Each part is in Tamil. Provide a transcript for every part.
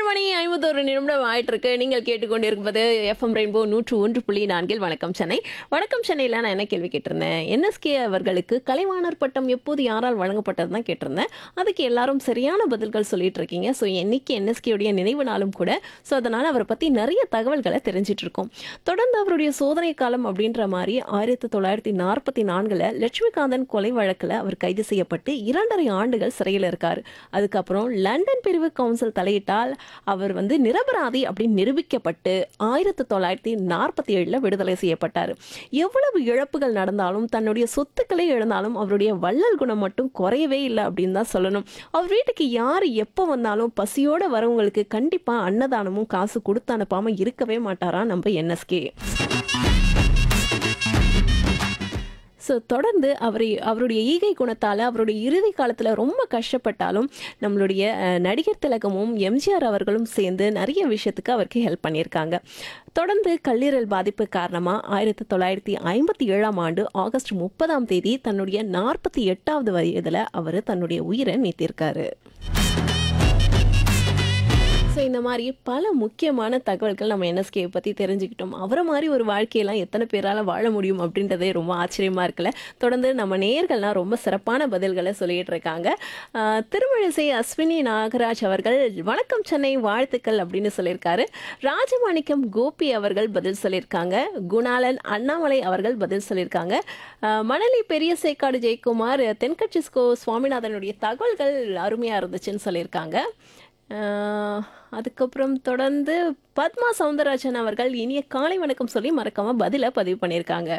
மணி ஐம்பத்தோரு நிமிடம் ஆயிட்டு இருக்கு நீங்கள் கேட்டுக்கொண்டிருப்பது எஃப்எம் ரெயின்போ நூற்று ஒன்று புள்ளி நான்கில் வணக்கம் சென்னை வணக்கம் சென்னையில் நான் என்ன கேள்வி கேட்டிருந்தேன் என்எஸ்கே அவர்களுக்கு கலைவாணர் பட்டம் எப்போது யாரால் வழங்கப்பட்டது தான் கேட்டிருந்தேன் அதுக்கு எல்லாரும் சரியான பதில்கள் சொல்லிட்டு இருக்கீங்க ஸோ என்னைக்கு என்எஸ்கேவுடைய நினைவு நாளும் கூட ஸோ அதனால் அவரை பற்றி நிறைய தகவல்களை தெரிஞ்சிட்டு இருக்கோம் தொடர்ந்து அவருடைய சோதனை காலம் அப்படின்ற மாதிரி ஆயிரத்தி தொள்ளாயிரத்தி நாற்பத்தி நான்கில் லட்சுமிகாந்தன் கொலை வழக்கில் அவர் கைது செய்யப்பட்டு இரண்டரை ஆண்டுகள் சிறையில் இருக்கார் அதுக்கப்புறம் லண்டன் பிரிவு கவுன்சில் தலையிட்டால் அவர் வந்து நிரபராதி அப்படின்னு நிரூபிக்கப்பட்டு ஆயிரத்தி தொள்ளாயிரத்தி நாற்பத்தி ஏழில் விடுதலை செய்யப்பட்டார் எவ்வளவு இழப்புகள் நடந்தாலும் தன்னுடைய சொத்துக்களை இழந்தாலும் அவருடைய வள்ளல் குணம் மட்டும் குறையவே இல்லை அப்படின்னு தான் சொல்லணும் அவர் வீட்டுக்கு யார் எப்போ வந்தாலும் பசியோட வரவங்களுக்கு கண்டிப்பாக அன்னதானமும் காசு கொடுத்து அனுப்பாமல் இருக்கவே மாட்டாரா நம்ம என்எஸ்கே ஸோ தொடர்ந்து அவரை அவருடைய ஈகை குணத்தால் அவருடைய இறுதி காலத்தில் ரொம்ப கஷ்டப்பட்டாலும் நம்மளுடைய அஹ், நடிகர் திலகமும் எம்ஜிஆர் அவர்களும் சேர்ந்து நிறைய விஷயத்துக்கு அவருக்கு ஹெல்ப் பண்ணியிருக்காங்க தொடர்ந்து கல்லீரல் பாதிப்பு காரணமாக ஆயிரத்தி தொள்ளாயிரத்தி ஐம்பத்தி ஏழாம் ஆண்டு ஆகஸ்ட் முப்பதாம் தேதி தன்னுடைய நாற்பத்தி எட்டாவது வயதில் அவர் தன்னுடைய உயிரை நீத்திருக்காரு ஸோ இந்த மாதிரி பல முக்கியமான தகவல்கள் நம்ம என்எஸ்கே பற்றி தெரிஞ்சுக்கிட்டோம் அவரை மாதிரி ஒரு வாழ்க்கையெல்லாம் எத்தனை பேரால் வாழ முடியும் அப்படின்றதே ரொம்ப ஆச்சரியமாக இருக்குல்ல தொடர்ந்து நம்ம நேயர்கள்லாம் ரொம்ப சிறப்பான பதில்களை சொல்லிட்டு இருக்காங்க ஆஹ் திருமழிசை அஸ்வினி நாகராஜ் அவர்கள் வணக்கம் சென்னை வாழ்த்துக்கள் அப்படின்னு சொல்லியிருக்காரு ராஜமாணிக்கம் கோபி அவர்கள் பதில் சொல்லியிருக்காங்க குணாலன் அண்ணாமலை அவர்கள் பதில் சொல்லியிருக்காங்க ஆஹ் மணலி பெரிய சேக்காடு ஜெயக்குமார் தென்கட்சிஸ்கோ சுவாமிநாதனுடைய தகவல்கள் அருமையாக இருந்துச்சுன்னு சொல்லியிருக்காங்க ஆஹ் அதுக்கப்புறம் தொடர்ந்து பத்மா சவுந்தரராஜன் அவர்கள் இனிய காலை வணக்கம் சொல்லி மறக்காம பதில பதிவு பண்ணியிருக்காங்க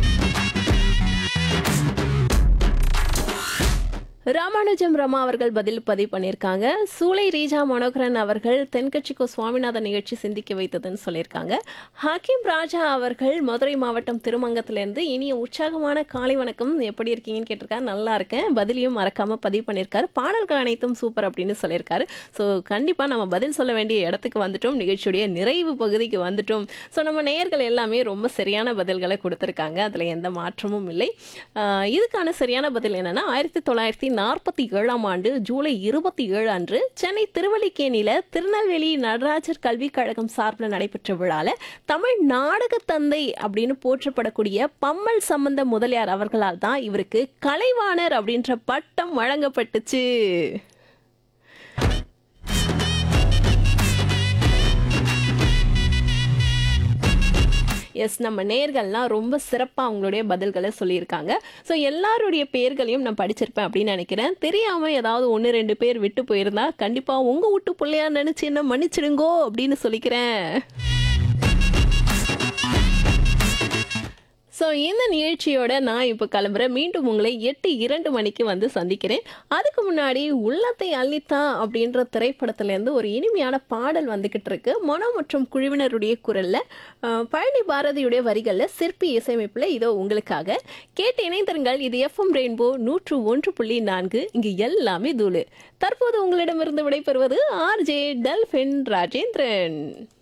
ராமானுஜம் ரமா அவர்கள் பதில் பதிவு பண்ணியிருக்காங்க சூளை ரீஜா மனோகரன் அவர்கள் தென்கட்சிக்கோ சுவாமிநாதன் நிகழ்ச்சி சிந்திக்க வைத்ததுன்னு சொல்லியிருக்காங்க ஹக்கீம் ராஜா அவர்கள் மதுரை மாவட்டம் திருமங்கத்திலேருந்து இனிய உற்சாகமான காலை வணக்கம் எப்படி இருக்கீங்கன்னு கேட்டிருக்காரு நல்லா இருக்கேன் பதிலையும் மறக்காம பதிவு பண்ணியிருக்காரு பாடல்கள் அனைத்தும் சூப்பர் அப்படின்னு சொல்லியிருக்காரு ஸோ கண்டிப்பாக நம்ம பதில் சொல்ல வேண்டிய இடத்துக்கு வந்துட்டோம் நிகழ்ச்சியுடைய நிறைவு பகுதிக்கு வந்துட்டோம் ஸோ நம்ம நேயர்கள் எல்லாமே ரொம்ப சரியான பதில்களை கொடுத்துருக்காங்க அதில் எந்த மாற்றமும் இல்லை ஆஹ் இதுக்கான சரியான பதில் என்னன்னா ஆயிரத்தி தொள்ளாயிரத்தி நாற்பத்தி ஏழாம் ஆண்டு ஜூலை இருபத்தி ஏழு அன்று சென்னை திருவல்லிக்கேணியில திருநெல்வேலி நடராஜர் கல்விக் கழகம் சார்பில் நடைபெற்ற விழால தமிழ் நாடக தந்தை அப்படின்னு போற்றப்படக்கூடிய பம்மல் சம்பந்த முதலியார் அவர்களால் தான் இவருக்கு கலைவாணர் அப்படின்ற பட்டம் வழங்கப்பட்டுச்சு எஸ் நம்ம நேர்கள்லாம் ரொம்ப சிறப்பாக அவங்களுடைய பதில்களை சொல்லியிருக்காங்க ஸோ எல்லாருடைய பேர்களையும் நான் படிச்சிருப்பேன் அப்படின்னு நினைக்கிறேன் தெரியாமல் ஏதாவது ஒன்று ரெண்டு பேர் விட்டு போயிருந்தா கண்டிப்பாக உங்கள் வீட்டு பிள்ளையா நினச்சி என்ன மன்னிச்சிடுங்கோ அப்படின்னு சொல்லிக்கிறேன் ஸோ இந்த நிகழ்ச்சியோட நான் இப்போ கிளம்புறேன் மீண்டும் உங்களை எட்டு இரண்டு மணிக்கு வந்து சந்திக்கிறேன் அதுக்கு முன்னாடி உள்ளத்தை அள்ளித்தான் அப்படின்ற திரைப்படத்துலேருந்து ஒரு இனிமையான பாடல் வந்துக்கிட்டு இருக்கு மனோ மற்றும் குழுவினருடைய குரலில் பழனி பாரதியுடைய வரிகளில் சிற்பி இசையமைப்பில் இதோ உங்களுக்காக கேட்டு இணைந்திருங்கள் இது எஃப்எம் ரெயின்போ நூற்று ஒன்று புள்ளி நான்கு இங்கு எல்லாமே தூளு தற்போது உங்களிடமிருந்து விடைபெறுவது ஆர்ஜே டல்ஃபின் ராஜேந்திரன்